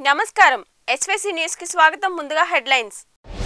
నమస్కారం SVC news కి స్వాగతం ముందుగా హెడ్లైన్స్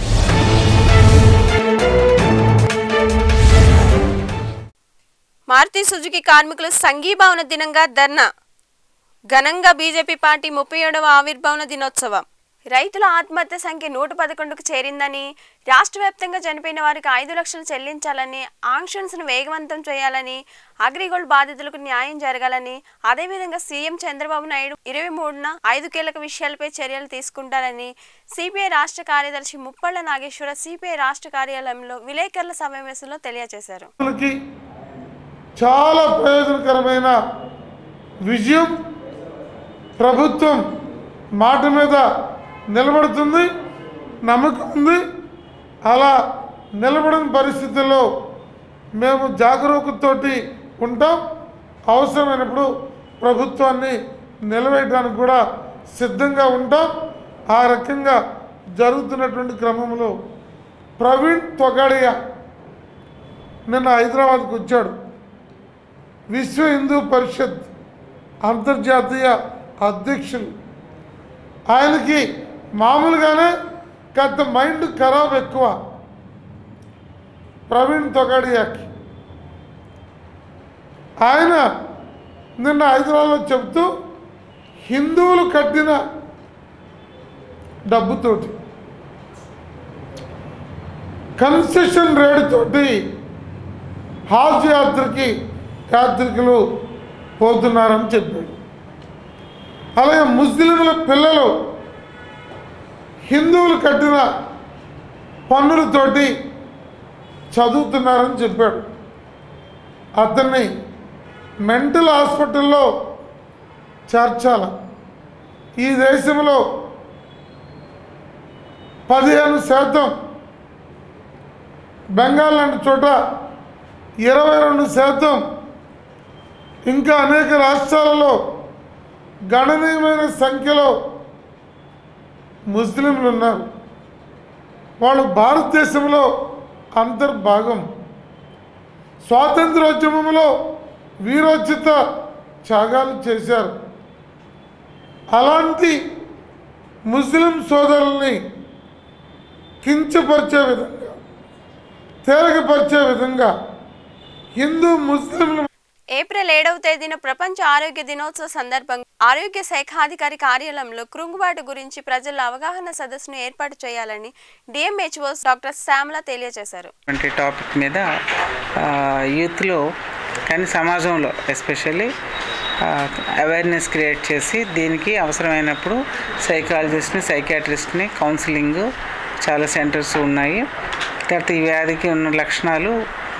మారుతి సుజుకి కార్మికులు సంఘీభావన దినంగా ధర్నా ఘనంగా బీజేపీ పార్టీ ముప్పై ఏడవ ఆవిర్భావన దినోత్సవం రైతుల ఆత్మహత్య సంఖ్య నూట పదకొండుకు చేరిందని రాష్ట్ర వ్యాప్తంగా చనిపోయిన వారికి ఐదు లక్షలు చెల్లించాలని ఆంక్షన్స్ను వేగవంతం చేయాలని అగ్రిగోల్డ్ బాధితులకు న్యాయం జరగాలని అదేవిధంగా సీఎం చంద్రబాబు నాయుడు ఇరవై మూడున ఐదు కీలక విషయాలపై చర్యలు తీసుకుంటారని సిపిఐ రాష్ట్ర కార్యదర్శి ముప్పళ్ల నాగేశ్వర సిపిఐ రాష్ట్ర కార్యాలయంలో విలేకరుల సమావేశంలో తెలియజేశారు రైతులకి చాలా ప్రయోజనకరమైన విజయం ప్రభుత్వం మాట మీద నిలబడుతుంది నమ్మకం ఉంది అలా నిలబడిన పరిస్థితుల్లో మేము జాగరూకతోటి ఉంటాం అవసరమైనప్పుడు ప్రభుత్వాన్ని నిలవేయడానికి కూడా సిద్ధంగా ఉంటాం ఆ రకంగా జరుగుతున్నటువంటి క్రమంలో ప్రవీణ్ తొగాడియా నిన్న హైదరాబాద్కు వచ్చాడు విశ్వ హిందూ పరిషత్ అంతర్జాతీయ అధ్యక్షులు ఆయనకి మామూలుగానే కాస్త మైండ్ ఖరాబ్ ఎక్కువ ప్రవీణ్ తొగాడియాకి ఆయన నిన్న హైదరాబాద్లో చెబుతూ హిందువులు కట్టిన డబ్బుతోటి కన్సెషన్ రేట్ తోటి హాజ్ యాత్రకి యాత్రికులు పోతున్నారని చెప్పాడు అలాగే ముస్లింల పిల్లలు హిందువులు కట్టిన పన్నులతోటి చదువుతున్నారని చెప్పాడు అతన్ని మెంటల్ హాస్పిటల్లో చేర్చాల ఈ దేశంలో పదిహేను శాతం బెంగాల్ లాంటి చోట ఇరవై రెండు శాతం ఇంకా అనేక రాష్ట్రాలలో గణనీయమైన సంఖ్యలో ముస్లింలు ఉన్నారు వాళ్ళు భారతదేశంలో అంతర్భాగం స్వాతంత్రోద్యమంలో వీరోచిత త్యాగాలు చేశారు అలాంటి ముస్లిం సోదరుల్ని కించపరిచే విధంగా తేలికపరిచే విధంగా హిందూ ముస్లింలు ఏప్రిల్ ఏడవ తేదీన ప్రపంచ ఆరోగ్య దినోత్సవ సందర్భంగా ఆరోగ్య శాఖాధికారి కార్యాలయంలో కృంగుబాటు గురించి ప్రజల అవగాహన సదస్సును ఏర్పాటు చేయాలని డిఎంహెచ్ఓ డాక్టర్ శ్యామల తెలియజేశారు వంటి టాపిక్ మీద ఆ, యూత్లో కానీ సమాజంలో ఎస్పెషల్లీ అవేర్నెస్ క్రియేట్ చేసి దీనికి అవసరమైనప్పుడు సైకాలజిస్ట్ని సైకాట్రిస్ట్ని కౌన్సిలింగ్ చాలా సెంటర్స్ ఉన్నాయి తర్వాత ఈ వ్యాధికి ఉన్న లక్షణాలు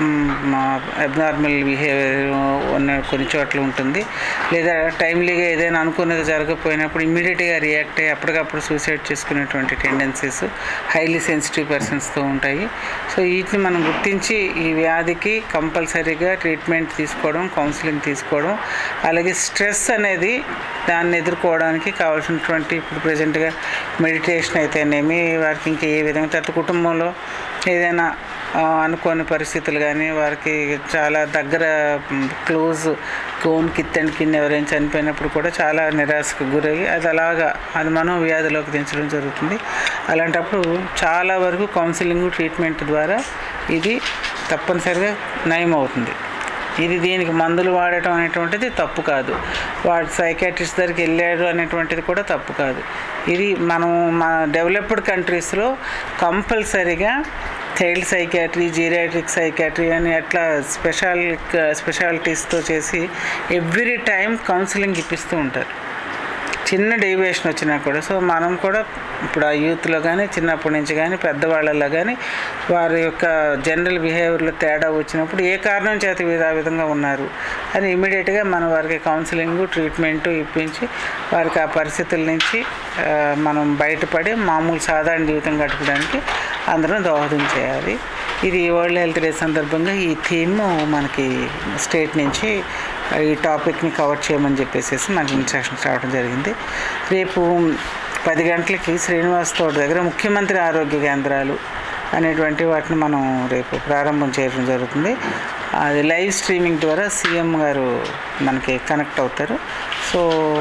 అబ్నార్మల్ బిహేవియర్ ఉన్న కొన్ని చోట్ల ఉంటుంది లేదా టైమ్లీగా ఏదైనా అనుకున్నది జరగకపోయినప్పుడు ఇమ్మీడియట్గా రియాక్ట్ అయ్యి అప్పటికప్పుడు సూసైడ్ చేసుకునేటువంటి టెండెన్సీస్ హైలీ సెన్సిటివ్ పర్సన్స్తో ఉంటాయి సో వీటిని మనం గుర్తించి ఈ వ్యాధికి కంపల్సరీగా ట్రీట్మెంట్ తీసుకోవడం కౌన్సిలింగ్ తీసుకోవడం అలాగే స్ట్రెస్ అనేది దాన్ని ఎదుర్కోవడానికి కావాల్సినటువంటి ఇప్పుడు ప్రజెంట్గా మెడిటేషన్ అయితేనేమి వారికి ఇంకా ఏ విధంగా తర్వాత కుటుంబంలో ఏదైనా ఆ, అనుకోని పరిస్థితులు కానీ వారికి చాలా దగ్గర క్లోజ్ కోన్ కిత్ అండ్ కిన్ ఎవరైనా చనిపోయినప్పుడు కూడా చాలా నిరాశకు గురయ్యి అది అలాగా అది మనం వ్యాధిలోకి దించడం జరుగుతుంది అలాంటప్పుడు చాలా వరకు కౌన్సిలింగ్ ట్రీట్మెంట్ ద్వారా ఇది తప్పనిసరిగా నయం అవుతుంది ఇది దీనికి మందులు వాడటం అనేటువంటిది తప్పు కాదు వాడు సైకాట్రిస్ట్ దగ్గరికి వెళ్ళాడు అనేటువంటిది కూడా తప్పు కాదు ఇది మనం మన డెవలప్డ్ కంట్రీస్లో కంపల్సరీగా చైల్డ్ సైకాట్రీ జీరియాట్రిక్ సైకాట్రీ అని అట్లా స్పెషల్ స్పెషాలిటీస్తో చేసి ఎవ్రీ టైం కౌన్సిలింగ్ ఇప్పిస్తూ ఉంటారు చిన్న డీవియేషన్ వచ్చినా కూడా సో మనం కూడా ఇప్పుడు ఆ యూత్లో కానీ చిన్నప్పటి నుంచి కానీ పెద్దవాళ్ళలో కానీ వారి యొక్క జనరల్ బిహేవియర్లో తేడా వచ్చినప్పుడు ఏ కారణం చేత వీరు ఆ విధంగా ఉన్నారు అని ఇమీడియట్గా మనం వారికి కౌన్సిలింగ్ ట్రీట్మెంట్ ఇప్పించి వారికి ఆ పరిస్థితుల నుంచి ఆ, మనం బయటపడి మామూలు సాధారణ జీవితం గడపడానికి అందరం దోహదం చేయాలి ఇది వరల్డ్ హెల్త్ డే సందర్భంగా ఈ థీమ్ మనకి స్టేట్ నుంచి ఈ టాపిక్ని కవర్ చేయమని చెప్పేసి మనకి ఇన్స్ట్రక్షన్స్ రావడం జరిగింది రేపు పది గంటలకి శ్రీనివాస్ తోట దగ్గర ముఖ్యమంత్రి ఆరోగ్య కేంద్రాలు అనేటువంటి వాటిని మనం రేపు ప్రారంభం చేయడం జరుగుతుంది అది లైవ్ స్ట్రీమింగ్ ద్వారా సీఎం గారు మనకి కనెక్ట్ అవుతారు సో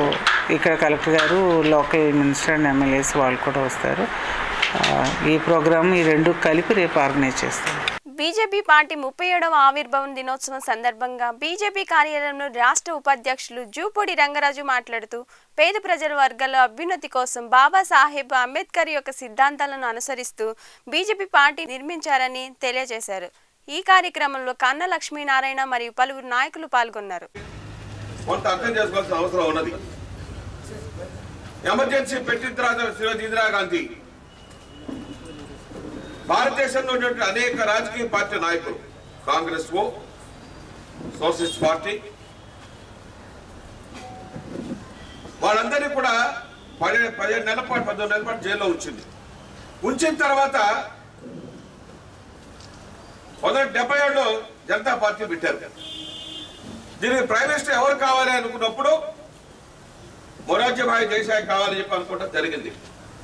ఇక్కడ కలెక్టర్ గారు లోకల్ మినిస్టర్ అండ్ ఎమ్మెల్యేస్ వాళ్ళు కూడా వస్తారు ఆ, ఈ ప్రోగ్రామ్ ఈ రెండు కలిపి రేపు ఆర్గనైజ్ చేస్తాం బీజేపీ పార్టీ ముప్పై ఏడవ ఆవిర్భావం దినోత్సవం సందర్భంగా బీజేపీ కార్యాలయంలో రాష్ట్ర ఉపాధ్యక్షులు జూపూడి రంగరాజు మాట్లాడుతూ పేద ప్రజల వర్గాల అభ్యున్నతి కోసం బాబాసాహెబ్ అంబేద్కర్ యొక్క సిద్ధాంతాలను అనుసరిస్తూ బీజేపీ పార్టీ నిర్మించారని తెలియజేశారు ఈ కార్యక్రమంలో కన్న లక్ష్మీనారాయణ మరియు పలువురు నాయకులు పాల్గొన్నారు కొంత అర్థం చేసుకోవాల్సిన అవసరం ఉన్నది ఎమర్జెన్సీ పెట్టిన తర్వాత శ్రీమతి ఇందిరాగాంధీ భారతదేశంలో ఉన్నటువంటి అనేక రాజకీయ పార్టీ నాయకులు కాంగ్రెస్ ఓ సోషలిస్ట్ పార్టీ వాళ్ళందరినీ కూడా పదిహేను పదిహేను నెలల పాటు పద్దెనిమిది నెలల పాటు జైల్లో ఉంచింది ఉంచిన తర్వాత పంతొమ్మిది డెబ్బై ఏడులో జనతా పార్టీ పెట్టారు దీనికి ప్రైమ్ మినిస్టర్ ఎవరు కావాలి అనుకున్నప్పుడు మొరార్జీభాయ్ దేశాయ్ కావాలని చెప్పి అనుకోవడం జరిగింది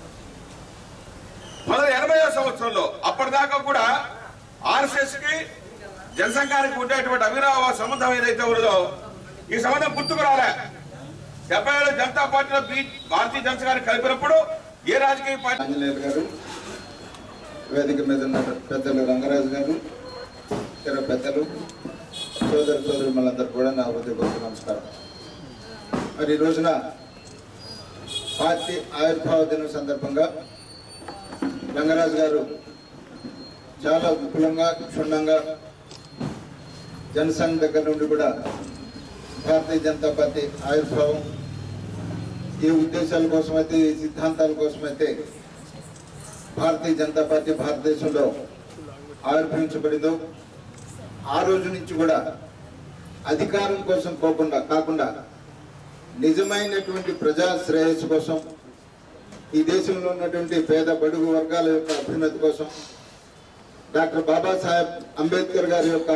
మొదటి ఎనభై సంవత్సరంలో అప్పటిదాకా కూడా ఆర్ఎస్ఎస్ కి జనసంఘానికి ఉండేటువంటి అవిరావ సంబంధం ఏదైతే ఉన్నదో ఈ సంబంధం గుర్తుకు రాలే డెబ్బై ఏడు జనతా పార్టీలో బీ- భారతీయ జనసంఘాన్ని కలిపినప్పుడు ఏ రాజకీయ పార్టీ ఆంజనేయులు గారు వేదిక మీద ఉన్న పెద్దలు రంగరాజు గారు ఇతర పెద్దలు సోదరు సోదరు మనందరూ కూడా నా హృదయపూర్వక నమస్కారం మరి ఈ రోజున పార్టీ ఆవిర్భావ దినం సందర్భంగా రంగరాజు గారు చాలా విపులంగా క్షుణ్ణంగా జనసంఘ్ దగ్గర నుండి కూడా భారతీయ జనతా పార్టీ ఆవిర్భావం ఏ ఉద్దేశాల కోసమైతే ఏ సిద్ధాంతాల కోసమైతే భారతీయ జనతా పార్టీ భారతదేశంలో ఆవిర్భవించబడిందో ఆ రోజు నుంచి కూడా అధికారం కోసం పోకుండా కాకుండా నిజమైనటువంటి ప్రజా శ్రేయస్సు కోసం ఈ దేశంలో ఉన్నటువంటి పేద బడుగు వర్గాల యొక్క అభ్యున్నతి కోసం డాక్టర్ బాబాసాహెబ్ అంబేద్కర్ గారి యొక్క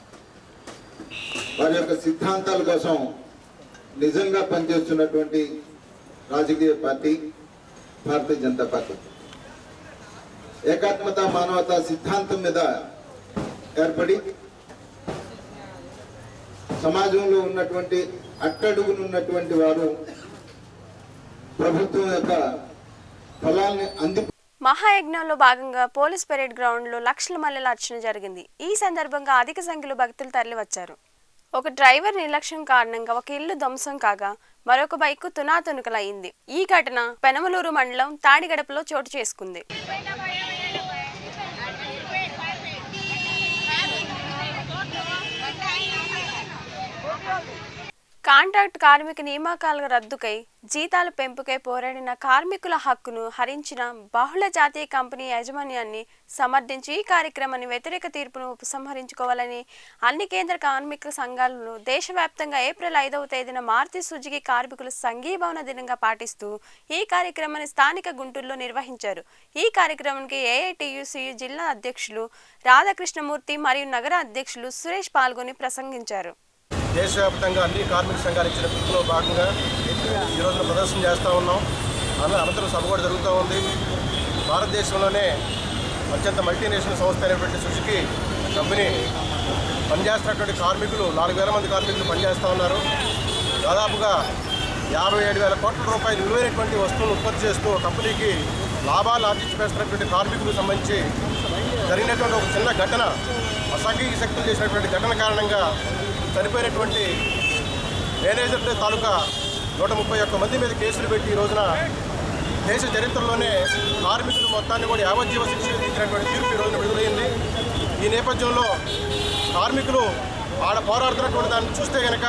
వారి యొక్క సిద్ధాంతాల కోసం నిజంగా పనిచేస్తున్నటువంటి రాజకీయ పార్టీ భారతీయ జనతా పార్టీ ఏకాత్మత మానవత సిద్ధాంతం మీద ఏర్పడి సమాజంలో ఉన్నటువంటి అట్టడుగునున్నటువంటి వారు ప్రభుత్వం యొక్క ఫలాల్ని అంది మహాయజ్ఞంలో భాగంగా పోలీస్ పెరేడ్ గ్రౌండ్ లో లక్షల మల్లెల అర్చన జరిగింది ఈ సందర్భంగా అధిక సంఖ్యలో భక్తులు తరలివచ్చారు ఒక డ్రైవర్ నిర్లక్ష్యం కారణంగా ఒక ఇల్లు ధ్వంసం కాగా మరొక బైక్ తునాతునకలయ్యింది ఈ ఘటన పెనమలూరు మండలం తాడిగడపలో చోటు చేసుకుంది కాంట్రాక్ట్ కార్మిక నియామకాల రద్దుకై జీతాల పెంపుకై పోరాడిన కార్మికుల హక్కును హరించిన బహుళ జాతీయ కంపెనీ యాజమాన్యాన్ని సమర్థించి ఈ కార్యక్రమాన్ని వ్యతిరేక తీర్పును ఉపసంహరించుకోవాలని అన్ని కేంద్ర కార్మిక సంఘాలను దేశవ్యాప్తంగా ఏప్రిల్ ఐదవ తేదీన మారుతి సుజుకి కార్మికులు సంఘీభావన దినంగా పాటిస్తూ ఈ కార్యక్రమాన్ని స్థానిక గుంటూరులో నిర్వహించారు ఈ కార్యక్రమానికి ఏఐటియుసి జిల్లా అధ్యక్షులు రాధాకృష్ణమూర్తి మరియు నగర అధ్యక్షులు సురేష్ పాల్గొని ప్రసంగించారు దేశవ్యాప్తంగా అన్ని కార్మిక సంఘాలు ఇచ్చిన పిలుపులో భాగంగా ఈ రోజున ప్రదర్శన చేస్తూ ఉన్నాం అన- అనంతరం సభ కూడా జరుగుతూ ఉంది భారతదేశంలోనే అత్యంత మల్టీనేషనల్ సంస్థ అయినటువంటి సుజుకి కంపెనీ పనిచేస్తున్నటువంటి కార్మికులు నాలుగు వేల మంది కార్మికులు పనిచేస్తూ ఉన్నారు దాదాపుగా యాభై ఏడు వేల కోట్ల రూపాయలు విలువైనటువంటి వస్తువులు ఉత్పత్తి చేస్తూ కంపెనీకి లాభాలు ఆర్జించి వేస్తున్నటువంటి కార్మికులకు సంబంధించి జరిగినటువంటి ఒక చిన్న ఘటన అసాంఘిక శక్తులు చేసినటువంటి ఘటన కారణంగా చనిపోయినటువంటి మేనేజర్ తాలూకా నూట ముప్పై ఒక్క మంది మీద కేసులు పెట్టి ఈ రోజున దేశ చరిత్రలోనే కార్మికులు మొత్తాన్ని కూడా యావజ్జీవ శిక్ష విధించినటువంటి తీర్పు ఈ రోజున విడుదలైంది ఈ నేపథ్యంలో కార్మికులు ఆడ పోరాడుతున్నటువంటి దాన్ని చూస్తే కనుక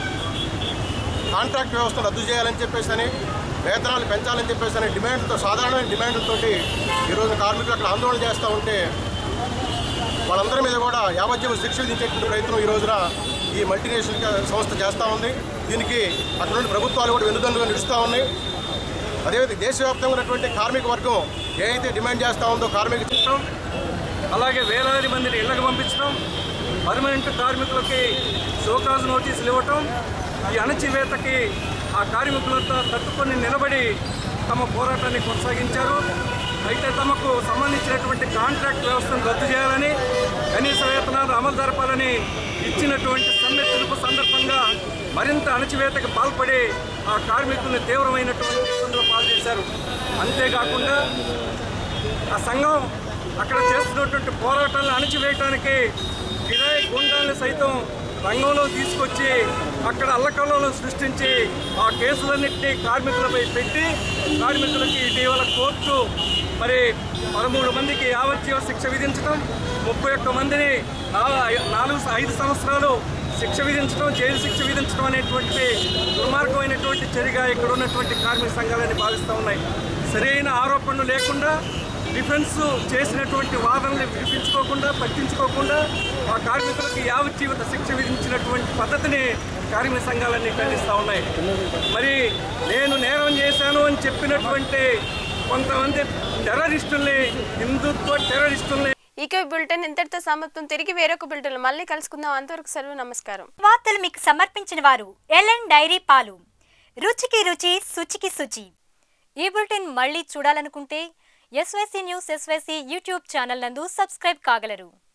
కాంట్రాక్ట్ వ్యవస్థను రద్దు చేయాలని చెప్పేసి అని వేతనాలు పెంచాలని చెప్పేసి అని డిమాండ్తో సాధారణమైన డిమాండ్లతోటి ఈరోజు కార్మికులు అక్కడ ఆందోళన చేస్తూ ఉంటే వాళ్ళందరి మీద కూడా యావజ్జీవ శిక్ష విధించేటువంటి ప్రయత్నం ఈ రోజున ఈ మల్టీనేషనల్ సంస్థ చేస్తూ ఉంది దీనికి అక్కడ నుండి ప్రభుత్వాలు కూడా వెన్నుదన్నుగా నిలుస్తూ ఉన్నాయి అదేవిధంగా దేశవ్యాప్తంగా ఉన్నటువంటి కార్మిక వర్గం ఏ అయితే డిమాండ్ చేస్తూ ఉందో కార్మిక పంపించడం అలాగే వేలాది మందిని ఇళ్లకు పంపించడం పర్మనెంట్ కార్మికులకి షోకాజ్ నోటీసులు ఇవ్వటం ఈ అణచివేతకి ఆ కార్మికులంతా తట్టుకొని నిలబడి తమ పోరాటాన్ని కొనసాగించారు అయితే తమకు సంబంధించినటువంటి కాంట్రాక్ట్ వ్యవస్థను రద్దు చేయాలని కనీస వేతనాలు అమలు జరపాలని ఇచ్చినటువంటి సమ్మె పిలుపు సందర్భంగా మరింత అణచివేతకు పాల్పడి ఆ కార్మికుల్ని తీవ్రమైనటువంటి ఇబ్బందులు పాలు చేశారు అంతేకాకుండా ఆ సంఘం అక్కడ చేస్తున్నటువంటి పోరాటాలను అణచివేయటానికి కిరాయి గుండాలను సైతం రంగంలో తీసుకొచ్చి అక్కడ అల్లకల్లోలను సృష్టించి ఆ కేసులన్నింటినీ కార్మికులపై పెట్టి కార్మికులకి ఇటీవల కోర్టు మరి పదమూడు మందికి యావజ్జీవ శిక్ష విధించడం ముప్పై ఒక్క మందిని నా- నాలుగు ఐదు సంవత్సరాలు శిక్ష విధించడం జైలు శిక్ష విధించడం అనేటువంటి దుర్మార్గమైనటువంటి చర్యగా ఇక్కడ ఉన్నటువంటి కార్మిక సంఘాలని భావిస్తూ ఉన్నాయి సరైన ఆరోపణలు లేకుండా డిఫెన్స్ చేసినటువంటి వాదనలు వినిపించుకోకుండా పట్టించుకోకుండా ఆ కార్మికులకు యావజ్జీవిత శిక్ష విధించినటువంటి పద్ధతిని కార్మిక సంఘాలన్నీ ఖండిస్తూ ఉన్నాయి మరి నేను నేరం చేశాను అని చెప్పినటువంటి కొంతమంది టెర్రరిస్టుల్ని హిందుత్వ టెర్రరిస్టుల్ని ఇక ఈ బులెటిన్ ఇంతటితో సమాప్తం తిరిగి వేరొక బులెటిన్ మళ్ళీ కలుసుకుందాం అంతవరకు సెలవు నమస్కారం వార్తలు మీకు సమర్పించిన వారు ఎల్ఎన్ డైరీ పాలు రుచికి రుచి శుచికి శుచి ఈ బులెటిన్ మళ్ళీ చూడాలనుకుంటే SYC news SYC YouTube channel నందు సబ్స్క్రైబ్ కాగలరు